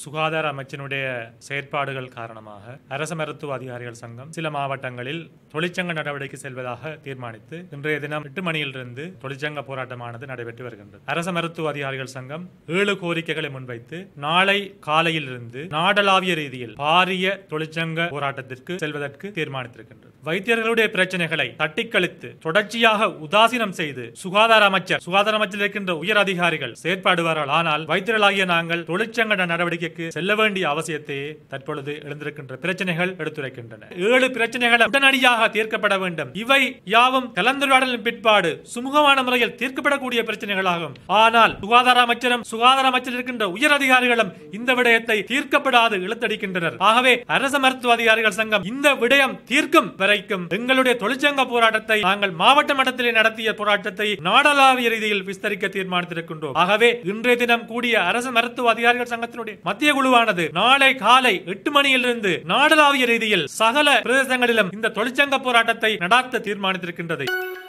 சுகாதார அமைச்சினுடைய செயற்பாடுகள் காரணமாக அரச மருத்துவ அதிகாரிகள் சங்கம் சில மாவட்டங்களில் தொழிற்சங்க நடவடிக்கை செல்வதாக தீர்மானித்து இன்றைய தினம் எட்டு மணியிலிருந்து தொழிற்சங்க போராட்டமானது நடைபெற்று வருகின்றது அரச மருத்துவ அதிகாரிகள் சங்கம் ஏழு கோரிக்கைகளை முன்வைத்து நாளை காலையிலிருந்து நாடளாவிய ரீதியில் பாரிய தொழிற்சங்க போராட்டத்திற்கு செல்வதற்கு தீர்மானித்திருக்கின்றது வைத்தியர்களுடைய பிரச்சனைகளை தட்டிக்கழித்து தொடர்ச்சியாக உதாசீனம் செய்து சுகாதார அமைச்சர் சுகாதார அமைச்சர் இருக்கின்ற உயர் அதிகாரிகள் செயற்பாடுவார்கள் ஆனால் வைத்தியர்களாகிய நாங்கள் தொழிற்சங்க நடவடிக்கைக்கு செல்ல வேண்டிய அவசியத்தை தற்பொழுது எழுந்திருக்கின்ற பிரச்சனைகள் எடுத்துரைக்கின்றன ஏழு பிரச்சனைகள் உடனடியாக தீர்க்கப்பட வேண்டும் இவை யாவும் கலந்துரையாடலின் பிற்பாடு சுமூகமான முறையில் தீர்க்கப்படக்கூடிய பிரச்சனைகளாகும் ஆனால் சுகாதார அமைச்சரும் சுகாதார அமைச்சர் இருக்கின்ற உயர் அதிகாரிகளும் இந்த விடயத்தை தீர்க்கப்படாது இழுத்தடிக்கின்றனர் ஆகவே அரச மருத்துவ அதிகாரிகள் சங்கம் இந்த விடயம் தீர்க்கும் வரைக்கும் எங்களுடைய தொழிற்சங்க போராட்டத்தை நாங்கள் மாவட்ட மட்டத்திலே நடத்திய போராட்டத்தை நாடளாவிய ரீதியில் விஸ்தரிக்க தீர்மானித்திருக்கின்றோம் ஆகவே இன்றைய தினம் கூடிய அரசு மருத்துவ அதிகாரிகள் சங்கத்தினுடைய மத்திய குழுவானது நாளை காலை எட்டு மணியிலிருந்து நாடளாவிய ரீதியில் சகல பிரதேசங்களிலும் இந்த தொழிற்சங்க போராட்டத்தை நடாத்த தீர்மானித்திருக்கின்றது